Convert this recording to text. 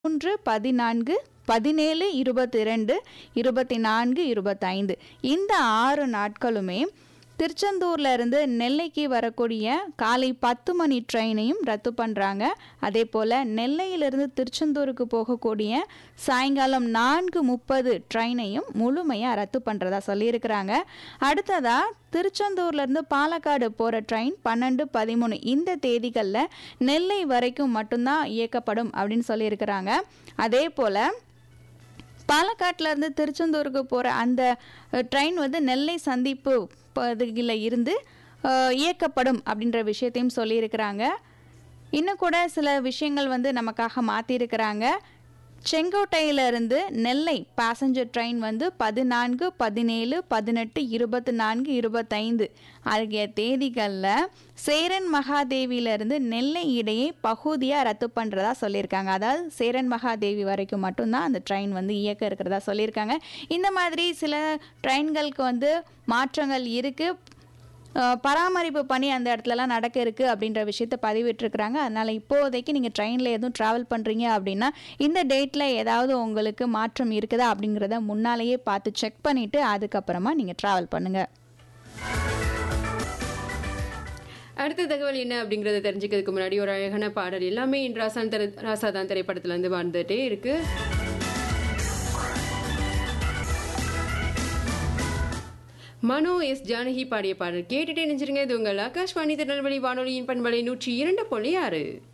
மூன்று பதினான்கு பதினேழு இருபத்தி ரெண்டு இருபத்தி நான்கு இருபத்தைந்து இந்த ஆறு நாட்களுமே திருச்செந்தூர்ல இருந்து நெல்லைக்கு வரக்கூடிய காலை பத்து மணி ட்ரெயினையும் ரத்து பண்ணுறாங்க அதே போல் நெல்லையிலிருந்து திருச்செந்தூருக்கு போகக்கூடிய சாயங்காலம் நான்கு முப்பது ட்ரெயினையும் முழுமையாக ரத்து பண்ணுறதா சொல்லியிருக்கிறாங்க அடுத்ததாக திருச்செந்தூர்லேருந்து பாலக்காடு போகிற ட்ரெயின் பன்னெண்டு பதிமூணு இந்த தேதிகளில் நெல்லை வரைக்கும் மட்டும்தான் இயக்கப்படும் அப்படின்னு சொல்லியிருக்கிறாங்க அதே போல் பாலக்காட்டுல இருந்து திருச்செந்தூருக்கு போகிற அந்த ட்ரெயின் வந்து நெல்லை சந்திப்பு பகுதியில் இருந்து அஹ், இயக்கப்படும் அப்படின்ற விஷயத்தையும் சொல்லியிருக்கிறாங்க இன்னும் கூட சில விஷயங்கள் வந்து நமக்காக மாற்றிருக்கிறாங்க செங்கோட்டையிலிருந்து நெல்லை பேசஞ்சர் ட்ரெயின் வந்து பதினான்கு பதினேழு பதினெட்டு இருபத்தி நான்கு இருபத்தைந்து ஆகிய தேதிகளில் சேரன் மகாதேவியிலிருந்து நெல்லை இடையே பகுதியாக ரத்து பண்ணுறதா சொல்லியிருக்காங்க அதாவது சேரன் மகாதேவி வரைக்கும் மட்டும்தான் அந்த ட்ரெயின் வந்து இயக்க இருக்கிறதா சொல்லியிருக்காங்க இந்த மாதிரி சில ட்ரெயின்களுக்கு வந்து மாற்றங்கள் இருக்குது அஹ் பராமரிப்பு பணி அந்த இடத்துலலாம் நடக்க இருக்குது அப்படின்ற விஷயத்த பதிவிட்டிருக்கிறாங்க அதனால் இப்போதைக்கு நீங்கள் ட்ரெயினில் எதுவும் ட்ராவல் பண்ணுறீங்க அப்படின்னா இந்த டேட்டில் ஏதாவது உங்களுக்கு மாற்றம் இருக்குதா அப்படிங்கிறத முன்னாலேயே பார்த்து செக் பண்ணிவிட்டு அதுக்கப்புறமா நீங்கள் ட்ராவல் பண்ணுங்கள் அடுத்த தகவல் என்ன அப்படிங்கறத தெரிஞ்சுக்கிறதுக்கு முன்னாடி ஒரு அழகான பாடல் எல்லாமே இன் ராசான் திரை ராசாதான் திரைப்படத்துல இருந்து வந்துட்டே இருக்கு மனோ எஸ் ஜானகி பாடிய பாடல் கேட்டுட்டே நினைச்சிருங்க இது உங்கள் ஆகாஷ்வாணி திருநெல்வேலி வானொலியின் பண்பலை நூற்றி இரண்டு புள்ளி ஆறு